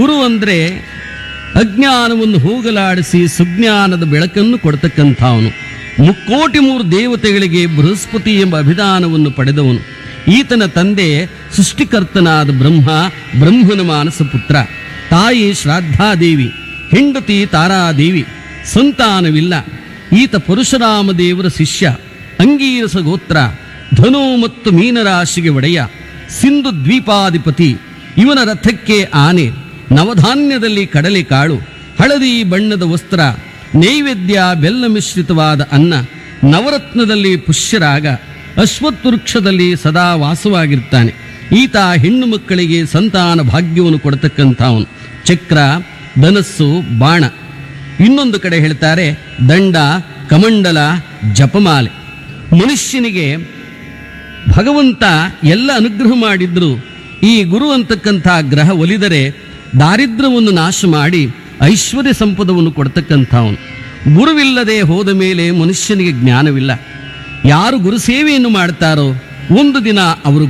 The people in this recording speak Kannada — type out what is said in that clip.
ಗುರು ಅಂದ್ರೆ ಅಜ್ಞಾನವನ್ನು ಹೋಗಲಾಡಿಸಿ ಸುಜ್ಞಾನದ ಬೆಳಕನ್ನು ಕೊಡ್ತಕ್ಕಂಥವನು ಮುಕ್ಕೋಟಿ ಮೂರು ದೇವತೆಗಳಿಗೆ ಬೃಹಸ್ಪತಿ ಎಂಬ ಅಭಿಧಾನವನ್ನು ಪಡೆದವನು ಈತನ ತಂದೆ ಸೃಷ್ಟಿಕರ್ತನಾದ ಬ್ರಹ್ಮ ಬ್ರಹ್ಮನ ಮಾನಸ ಪುತ್ರ ತಾಯಿ ಶ್ರಾದ್ದಾದೇವಿ ಹೆಂಡತಿ ತಾರಾದೇವಿ ಸಂತಾನವಿಲ್ಲ ಈತ ಪರಶುರಾಮ ದೇವರ ಶಿಷ್ಯ ಅಂಗೀರಸ ಗೋತ್ರ ಧನು ಮತ್ತು ಮೀನರಾಶಿಗೆ ಒಡೆಯ ಸಿಂಧು ದ್ವೀಪಾಧಿಪತಿ ಇವನ ರಥಕ್ಕೆ ಆನೆ ನವಧಾನ್ಯದಲ್ಲಿ ಕಡಲೆ ಕಾಳು ಹಳದಿ ಬಣ್ಣದ ವಸ್ತ್ರ ನೈವೇದ್ಯ ಬೆಲ್ಲ ಮಿಶ್ರಿತವಾದ ಅನ್ನ ನವರತ್ನದಲ್ಲಿ ಪುಷ್ಯರಾಗ ಅಶ್ವತ್ವೃಕ್ಷದಲ್ಲಿ ಸದಾ ವಾಸವಾಗಿರ್ತಾನೆ ಈತ ಹೆಣ್ಣು ಮಕ್ಕಳಿಗೆ ಸಂತಾನ ಭಾಗ್ಯವನ್ನು ಕೊಡತಕ್ಕಂಥವನು ಚಕ್ರ ಧನಸ್ಸು ಬಾಣ ಇನ್ನೊಂದು ಕಡೆ ಹೇಳ್ತಾರೆ ದಂಡ ಕಮಂಡಲ ಜಪಮಾಲೆ ಮನುಷ್ಯನಿಗೆ ಭಗವಂತ ಎಲ್ಲ ಅನುಗ್ರಹ ಮಾಡಿದ್ರು ಈ ಗುರು ಅಂತಕ್ಕಂಥ ಗ್ರಹ ಒಲಿದರೆ ದಾರಿದ್ರ್ಯವನ್ನು ನಾಶ ಮಾಡಿ ಐಶ್ವರ್ಯ ಸಂಪದವನ್ನು ಕೊಡ್ತಕ್ಕಂಥವನು ಗುರುವಿಲ್ಲದೆ ಹೋದ ಮೇಲೆ ಮನುಷ್ಯನಿಗೆ ಜ್ಞಾನವಿಲ್ಲ ಯಾರು ಗುರು ಸೇವೆಯನ್ನು ಮಾಡ್ತಾರೋ ಒಂದು ದಿನ ಅವರು